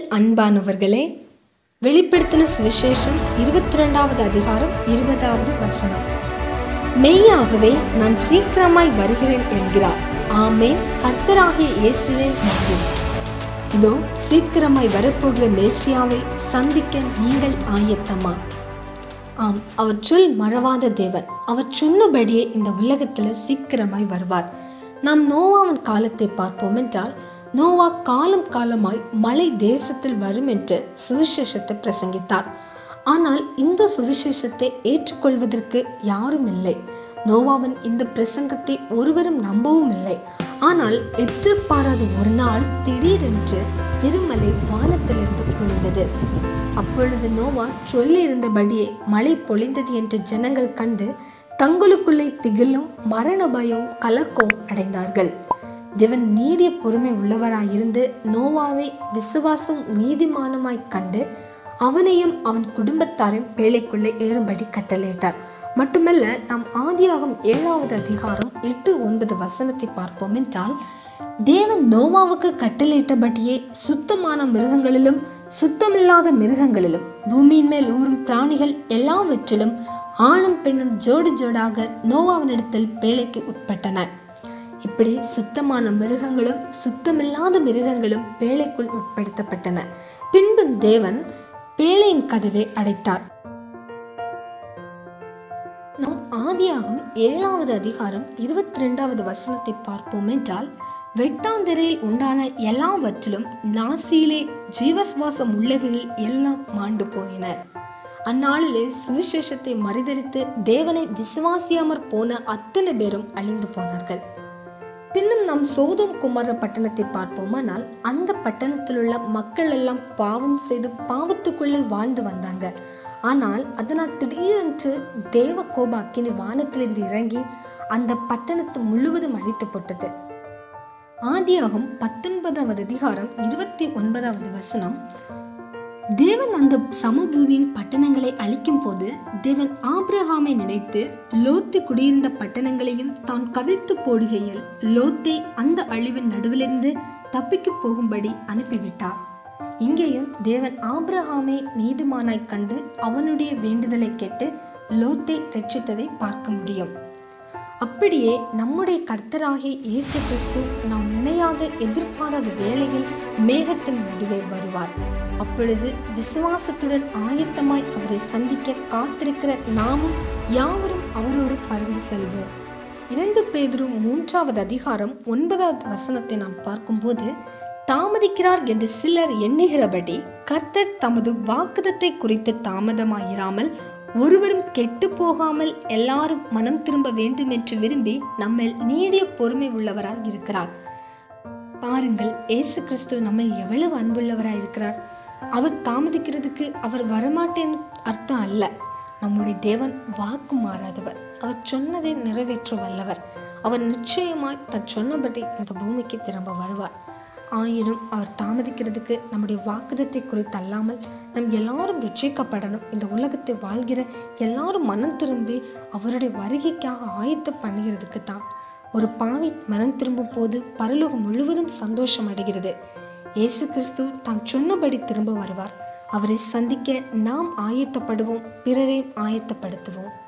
அன்பானவர்களே வெளிப்படுத்தின சுவிசேஷம் இருபத்தி ரெண்டாவது அதிகாரம் இருபதாவது வசனம் மெய்யாகவே நான் சீக்கிரமாய் வருகிறேன் என்கிறார் ஆமென் கர்த்தராகிய இயேசுவே நன்றி இதோ சீக்கிரமாய் வரப்போகிற மேசியாவை சந்திக்க நீங்கள் ஆயத்தமா ஆம் அவர் சொல் மறவாத தேவன் அவர் சொன்னபடியே இந்த உலகத்தில் சீக்கிரமாய் வருவார் நாம் நோவாவின் காலத்தை பார்ப்போம் என்றால் நோவா காலம் காலமாய் மலை தேசத்தில் வரும் என்று சுவிசேஷத்தை பிரசங்கித்தார் ஆனால் இந்த சுவிசேஷத்தை ஏற்றுக்கொள்வதற்கு யாரும் இல்லை நோவாவின் இந்த பிரசங்கத்தை ஒருவரும் நம்பவும் இல்லை ஆனால் எதிர்பாராத ஒரு நாள் திடீரென்று பெருமலை வானத்திலிருந்து பொழிந்தது அப்பொழுது நோவா சொல்லியிருந்தபடியே மழை பொழிந்தது என்று ஜனங்கள் கண்டு தங்களுக்குள்ளே திகிலும் மரண பயமும் கலக்கവും அடைந்தார்கள் தேவன் நீடிய பொறுமை உள்ளவராயிருந்து நோவாவை விசுவாசம் நீதிமானமாய் கண்டு அவனையும் அவன் குடும்பத்தாரையும் பேழைக்குள்ளே ஏறும்படி கட்டளையிட்டார் மட்டுமல்ல நாம் ஆதியாகும் ஏழாவது அதிகாரம் எட்டு ஒன்பது வசனத்தை பார்ப்போம் என்றால் தேவன் நோவாவுக்கு கட்டளையிட்டபடியே சுத்தமான மிருகங்களிலும் சுத்தமில்லாத மிருகங்களிலும் பூமியின் மேல் ஊறும் பிராணிகள் எல்லாவற்றிலும் ஆணும் பெண்ணும் ஜோடு ஜோடாக நோவாவினிடத்தில் பேழைக்கு உட்பட்டன இப்படி சுத்தமான மிருகங்களும் சுத்தமில்லாத மிருகங்களும் பேழைக்குள் உட்படுத்தப்பட்டன பின்பு தேவன் பேழையின் கதவை அடைத்தார் நாம் ஆதியாகும் ஏழாவது அதிகாரம் இருபத்தி ரெண்டாவது வசனத்தை பார்ப்போம் என்றால் வெட்டாந்தரையில் உண்டான எல்லாவற்றிலும் நாசியிலே ஜீவசுவாசம் உள்ளவைகள் எல்லாம் மாண்டு போயின அந்நாளிலே சுவிசேஷத்தை மறுதலித்து தேவனை விசுவாசியாமற் போன அத்தனை பேரும் அழிந்து போனார்கள் பின்னும் நாம் சோதம் குமார பட்டணத்தை பார்ப்போமானால் அந்த பட்டணத்தில் உள்ள மக்கள் எல்லாம் பாவம் செய்து பாவத்துக்குள்ளே வாழ்ந்து வந்தாங்க ஆனால் அதனால் திடீரென்று தேவ கோபாக்கினி வானத்திலிருந்து இறங்கி அந்த பட்டணத்தை முழுவதும் அழித்து போட்டது ஆதியாகும் பத்தொன்பதாவது அதிகாரம் இருபத்தி ஒன்பதாவது வசனம் தேவன் அந்த சமபூமியின் பட்டணங்களை அழிக்கும் போது தேவன் ஆபிரகாமை நினைத்து லோத்து குடியிருந்த பட்டணங்களையும் தான் கவிழ்த்து போடுகையில் லோத்தை அந்த அழிவின் நடுவிலிருந்து தப்பிக்கு போகும்படி அனுப்பிவிட்டார் இங்கேயும் தேவன் ஆபிரகாமை நீதிமானாய் கண்டு அவனுடைய வேண்டுதலை கேட்டு லோத்தை ரட்சித்ததை பார்க்க முடியும் அப்படியே நம்முடைய கர்த்தராகிய இயேசு கிறிஸ்து நாம் நினையாத எதிர்பாராத வேளையில் மேகத்தின் நடுவே வருவார் அப்பொழுது விசுவாசத்துடன் ஆயத்தமாய் அவரை சந்திக்க காத்திருக்கிற நாமும் யாவரும் அவரோடு பறந்து செல்வோம் இரண்டு பேதரும் மூன்றாவது அதிகாரம் ஒன்பதாவது வசனத்தை நாம் பார்க்கும்போது தாமதிக்கிறார் என்று சிலர் எண்ணுகிறபடி கர்த்தர் தமது வாக்குதத்தை குறித்து தாமதமாயிராமல் ஒருவரும் கெட்டு போகாமல் எல்லாரும் மனம் திரும்ப வேண்டும் என்று விரும்பி நம்மில் நீடிய பொறுமை உள்ளவராய் இருக்கிறார் பாருங்கள் இயேசு கிறிஸ்து நம்ம எவ்வளவு அன்புள்ளவராய் இருக்கிறார் அவர் தாமதிக்கிறதுக்கு அவர் வரமாட்டேன்னு அர்த்தம் அல்ல நம்முடைய தேவன் வாக்கு மாறாதவர் அவர் சொன்னதை நிறைவேற்ற வல்லவர் அவர் நிச்சயமாய் தன் சொன்னபடி இந்த பூமிக்கு திரும்ப வருவார் ஆயினும் அவர் தாமதிக்கிறதுக்கு நம்முடைய வாக்குதத்தை குறித்து அல்லாமல் நம் எல்லாரும் ரட்சிக்கப்படணும் இந்த உலகத்தை வாழ்கிற எல்லாரும் மனம் திரும்பி அவருடைய வருகைக்காக ஆயத்த பண்ணுகிறதுக்கு தான் ஒரு பாவி மனம் திரும்பும் போது பரலோகம் முழுவதும் சந்தோஷம் அடைகிறது இயேசு கிறிஸ்து தாம் சொன்னபடி திரும்ப வருவார் அவரை சந்திக்க நாம் ஆயத்தப்படுவோம் பிறரையும் ஆயத்தப்படுத்துவோம்